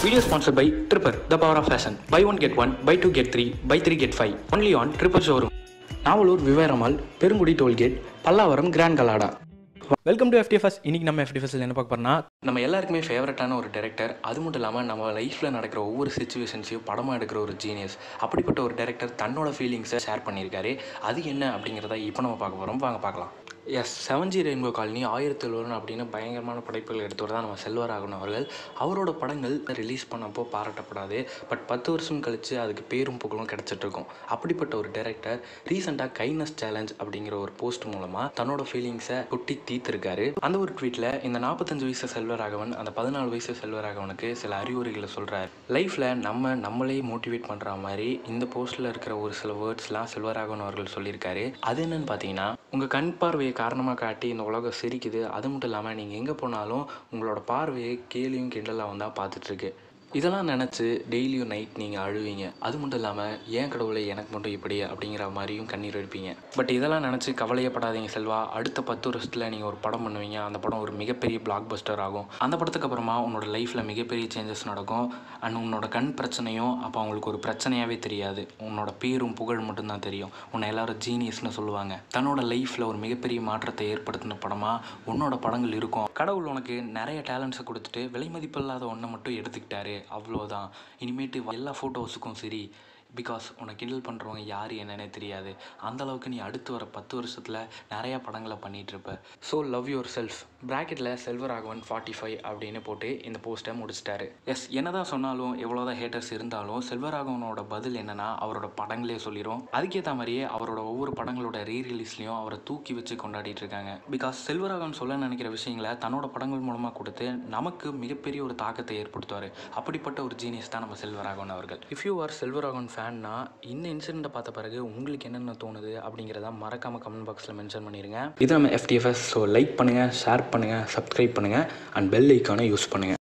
Video sponsored by Tripper, the power of fashion. Buy one get one, buy two get three, buy three get five. Only on Tripper showroom. Navalur Vivira mall Perungudi tollgate Pallavaram Grand Galada welcome to FTFS இன்னைக்கு நம்ம எஃப்டிஎஃப்எஸ்ல என்ன பார்க்க போறோம்னா நம்ம எல்லாருக்குமே ஃபேவரட்டான ஒரு director அது மட்டும் இல்லாமல் நம்ம லைஃப்பில் நடக்கிற ஒவ்வொரு சுச்சுவேஷன்ஸையும் படமாக எடுக்கிற ஒரு ஜீனியஸ் அப்படிப்பட்ட ஒரு டேரக்டர் தன்னோட ஃபீலிங்ஸை ஷேர் பண்ணியிருக்காரு அது என்ன அப்படிங்கிறத இப்போ நம்ம பார்க்க போகிறோம் வாங்க பார்க்கலாம் எஸ் செவன்ஜி ரெயின்போ காலனி ஆயிரத்தி எழுவரன் அப்படின்னு பயங்கரமான படைப்புகள் எடுத்தவர் தான் நம்ம செல்வராகவன் அவர்கள் அவரோட படங்கள் ரிலீஸ் பண்ணப்போ பாராட்டப்படாது பட் பத்து வருஷம் கழித்து அதுக்கு பேரும் புகழும் கிடச்சிட்டு இருக்கும் அப்படிப்பட்ட ஒரு டைரக்டர் ரீசெண்டாக கைனஸ் சேலஞ்ச் அப்படிங்கிற ஒரு போஸ்ட் மூலமாக தன்னோட ஃபீலிங்ஸை கொட்டி தீர்த்திருக்காரு அந்த ஒரு ட்வீட்டில் இந்த நாற்பத்தஞ்சு வயசு செல்வராகவன் அந்த பதினாலு வயசு செல்வராகவனுக்கு சில அறிவுரைகளை சொல்கிறார் லைஃப்பில் நம்ம நம்மளே மோட்டிவேட் பண்ணுற மாதிரி இந்த போஸ்ட்டில் இருக்கிற ஒரு சில வேர்ட்ஸ்லாம் செல்வராகவன் அவர்கள் சொல்லியிருக்காரு அது என்னன்னு பார்த்தீங்கன்னா உங்கள் கண் பார்வையை காரணமாக காட்டி இந்த உலகம் சிரிக்குது அது மட்டும் இல்லாமல் நீங்கள் எங்கே போனாலும் உங்களோட பார்வையை கேலியும் கிண்டலாக தான் பார்த்துட்ருக்கு இதெல்லாம் நினச்சி டெய்லியும் நைட் நீங்கள் அழுவீங்க அது மட்டும் இல்லாமல் ஏன் கடவுளை எனக்கு மட்டும் இப்படி அப்படிங்கிற மாதிரியும் கண்ணீர் எடுப்பீங்க பட் இதெல்லாம் நினச்சி கவலையப்படாதீங்க செல்வா அடுத்த பத்து வருஷத்தில் நீங்கள் ஒரு படம் பண்ணுவீங்க அந்த படம் ஒரு மிகப்பெரிய பிளாக் பஸ்டர் ஆகும் அந்த படத்துக்கு அப்புறமா உன்னோட லைஃப்பில் மிகப்பெரிய சேஞ்சஸ் நடக்கும் அண்ட் உன்னோட கண் பிரச்சனையும் அப்போ அவங்களுக்கு ஒரு பிரச்சனையாகவே தெரியாது உன்னோட பேரும் புகழ் மட்டும்தான் தெரியும் உன்னை எல்லாரும் ஜீனியஸ்னு சொல்லுவாங்க தன்னோட லைஃப்பில் ஒரு மிகப்பெரிய மாற்றத்தை ஏற்படுத்தின படமாக உன்னோட படங்கள் இருக்கும் கடவுள் உனக்கு நிறைய டேலண்ட்ஸை கொடுத்துட்டு விலை மதிப்பில்லாத ஒன்றை மட்டும் எடுத்துக்கிட்டாரு அவ்வளோதான் இனிமேட்டு எல்லா ஃபோட்டோஸுக்கும் சரி பிகாஸ் உன்னை கிண்டல் பண்ணுறவங்க யார் என்னன்னே தெரியாது அந்த அளவுக்கு நீ அடுத்து வர பத்து வருஷத்தில் நிறையா படங்களை பண்ணிகிட்டு இருப்ப ஸோ லவ் யுவர் செல்ஃப் ப்ராக்கெட்டில் செல்வராகவன் ஃபார்ட்டி ஃபைவ் அப்படின்னு போட்டு இந்த போஸ்ட்டை முடிச்சிட்டாரு எஸ் என்னதான் சொன்னாலும் எவ்வளோதான் ஹேட்டர்ஸ் இருந்தாலும் செல்வராகவனோட பதில் என்னன்னா அவரோட படங்களே சொல்லிடும் அதுக்கேற்ற மாதிரியே அவரோட ஒவ்வொரு படங்களோட ரீ ரிலீஸ்லையும் அவரை தூக்கி வச்சு கொண்டாடிட்டு இருக்காங்க பிகாஸ் செல்வராகவன் சொல்ல நினைக்கிற விஷயங்களை தன்னோட படங்கள் மூலமாக கொடுத்து நமக்கு மிகப்பெரிய ஒரு தாக்கத்தை ஏற்படுத்துவார் அப்படிப்பட்ட ஒரு ஜீனியஸ் தான் நம்ம செல்வராகவன் அவர்கள் இஃப் யூ ஆர் செல்வராகவன் ஃபேன்னா இந்த இன்சிடென்ட்டை பார்த்த பிறகு உங்களுக்கு என்னென்ன தோணுது அப்படிங்கிறத மறக்காம கமெண்ட் பாக்ஸில் மென்ஷன் பண்ணிடுங்க இது நம்ம எஃப்டிஎஃப்எஸ் ஸோ லைக் பண்ணுங்கள் ஷேர் பண்ணுங்கள் சப்ஸ்கிரைப் பண்ணுங்கள் அண்ட் பெல் ஐக்கானை யூஸ் பண்ணுங்கள்